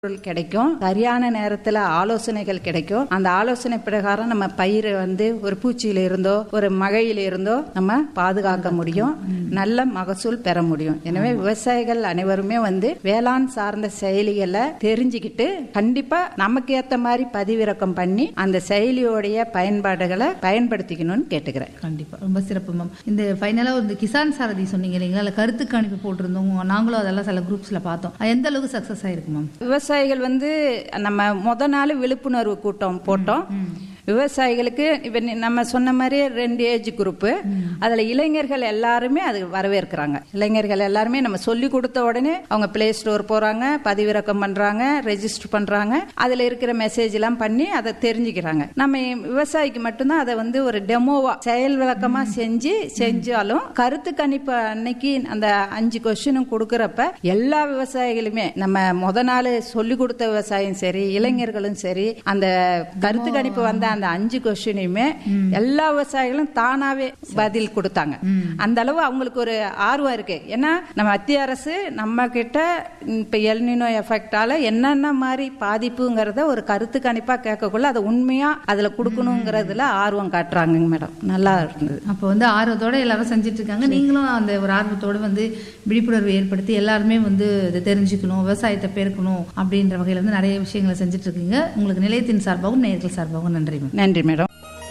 பொருள் கிடைக்கும் சரியான நேரத்துல ஆலோசனைகள் கிடைக்கும் அந்த ஆலோசனை பிரகாரம் நம்ம பயிரை வந்து ஒரு பூச்சியில இருந்தோ ஒரு மழையில இருந்தோ நம்ம பாதுகாக்க முடியும் நல்ல மகசூல் பெற முடியும் எனவே விவசாயிகள் அனைவருமே வந்து வேளாண் சார்ந்த செயலிகளை தெரிஞ்சுக்கிட்டு கண்டிப்பா நமக்கு ஏத்த மாதிரி பதிவிறக்கம் பண்ணி அந்த செயலியோடைய பயன்பாடுகளை பயன்படுத்திக்கணும்னு கேட்டுக்கிறேன் கண்டிப்பா ரொம்ப சிறப்பு மேம் இந்த ஃபைனலா இந்த கிசான் சாரதி சொன்னீங்க இல்லைங்களா அதுல கருத்து கணிப்பு போட்டிருந்தோம் நாங்களும் அதெல்லாம் சில குரூப்ஸ்ல பார்த்தோம் அது எந்த அளவுக்கு சக்சஸ் ஆயிருக்கு மேம் விவசாயிகள் வந்து நம்ம முத நாள் விழிப்புணர்வு கூட்டம் போட்டோம் விவசாயிகளுக்கு இப்ப நீ- நம்ம சொன்ன மாதிரி ரெண்டு ஏஜ் குரூப் அதுல இளைஞர்கள் எல்லாருமே அது வரவேற்கிறாங்க இளைஞர்கள் எல்லாருமே நம்ம சொல்லி கொடுத்த உடனே அவங்க பிளே ஸ்டோர் போறாங்க பதிவிறக்கம் பண்றாங்க ரெஜிஸ்டர் பண்றாங்க அதுல இருக்கிற மெசேஜ் எல்லாம் பண்ணி அதை தெரிஞ்சுக்கிறாங்க நம்ம விவசாயிக்கு மட்டும்தான் அதை வந்து ஒரு டெமோவா செயல் விளக்கமா செஞ்சு செஞ்சாலும் கருத்து கணிப்பு அன்னைக்கு அந்த அஞ்சு கொஸ்டினும் கொடுக்கறப்ப எல்லா விவசாயிகளுமே நம்ம முத நாள் சொல்லி கொடுத்த விவசாயம் சரி இளைஞர்களும் சரி அந்த கருத்து கணிப்பு வந்த அந்த அஞ்சு கொஸ்டினையுமே எல்லா விவசாயிகளும் தானாவே பதில் கொடுத்தாங்க அந்த அளவு அவங்களுக்கு ஒரு ஆர்வம் இருக்கு ஏன்னா நம்ம மத்திய அரசு நம்ம கிட்ட இப்ப எல்னினோ எஃபெக்டால என்னென்ன மாதிரி பாதிப்புங்கிறத ஒரு கருத்து கணிப்பா கேட்கக்குள்ள அதை உண்மையா அதுல கொடுக்கணுங்கிறதுல ஆர்வம் காட்டுறாங்க மேடம் நல்லா இருந்தது அப்போ வந்து ஆர்வத்தோட எல்லாரும் செஞ்சுட்டு இருக்காங்க நீங்களும் அந்த ஒரு ஆர்வத்தோட வந்து விழிப்புணர்வு ஏற்படுத்தி எல்லாருமே வந்து இதை தெரிஞ்சுக்கணும் விவசாயத்தை பெருக்கணும் அப்படின்ற வகையில வந்து நிறைய விஷயங்களை செஞ்சுட்டு இருக்கீங்க உங்களுக்கு நிலையத்தின் சார்பாகவும் நேயர்கள் சார்பாகவும் நன்றி மேம் நன்றி மேடம்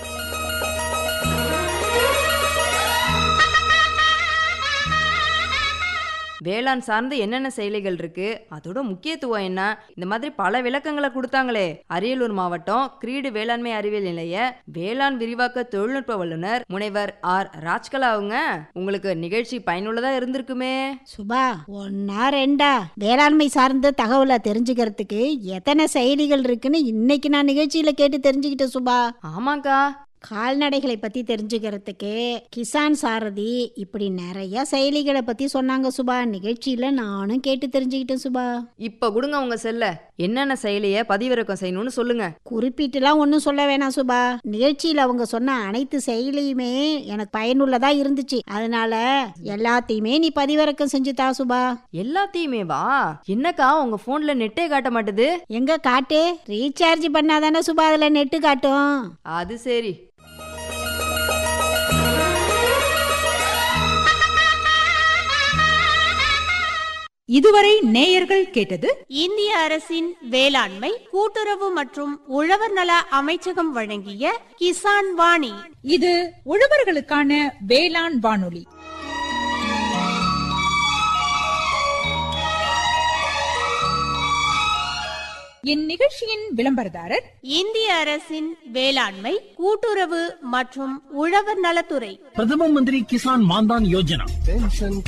வேளாண் சார்ந்து என்னென்ன செயலிகள் இருக்கு அதோட முக்கியத்துவம் என்ன இந்த மாதிரி பல விளக்கங்களை கொடுத்தாங்களே அரியலூர் மாவட்டம் கிரீடு வேளாண்மை அறிவியல் நிலைய வேளாண் விரிவாக்க தொழில்நுட்ப வல்லுநர் முனைவர் ஆர் ராஜ்கலா அவங்க உங்களுக்கு நிகழ்ச்சி பயனுள்ளதா இருந்திருக்குமே சுபா ஒன்னா ரெண்டா வேளாண்மை சார்ந்த தகவலை தெரிஞ்சுக்கிறதுக்கு எத்தனை செயலிகள் இருக்குன்னு இன்னைக்கு நான் நிகழ்ச்சியில கேட்டு தெரிஞ்சுக்கிட்டேன் சுபா ஆமாக்கா கால்நடைகளை பத்தி தெரிஞ்சுக்கிறதுக்கு கிசான் சாரதி இப்படி நிறைய செயலிகளை பத்தி சொன்னாங்க சுபா நிகழ்ச்சியில நானும் கேட்டு தெரிஞ்சுக்கிட்டேன் சுபா இப்ப கொடுங்க உங்க செல்ல என்னென்ன செயலியை பதிவிறக்கம் செய்யணும்னு சொல்லுங்க குறிப்பிட்டுலாம் ஒன்றும் சொல்ல வேணாம் சுபா நிகழ்ச்சியில் அவங்க சொன்ன அனைத்து செயலியுமே எனக்கு பயனுள்ளதா இருந்துச்சு அதனால எல்லாத்தையுமே நீ பதிவிறக்கம் செஞ்சு தா சுபா எல்லாத்தையுமே வா என்னக்கா உங்க போன்ல நெட்டே காட்ட மாட்டுது எங்க காட்டு ரீசார்ஜ் பண்ணாதானே சுபா அதுல நெட்டு காட்டும் அது சரி இதுவரை நேயர்கள் கேட்டது இந்திய அரசின் வேளாண்மை கூட்டுறவு மற்றும் உழவர் நல அமைச்சகம் வழங்கிய கிசான் வாணி இது உழவர்களுக்கான வேளாண் வானொலி இந்நிகழ்ச்சியின் விளம்பரதாரர் இந்திய அரசின் வேளாண்மை கூட்டுறவு மற்றும் உழவர் நலத்துறை பிரதம மந்திரி கிசான் மான்தான் யோஜனா पेंशन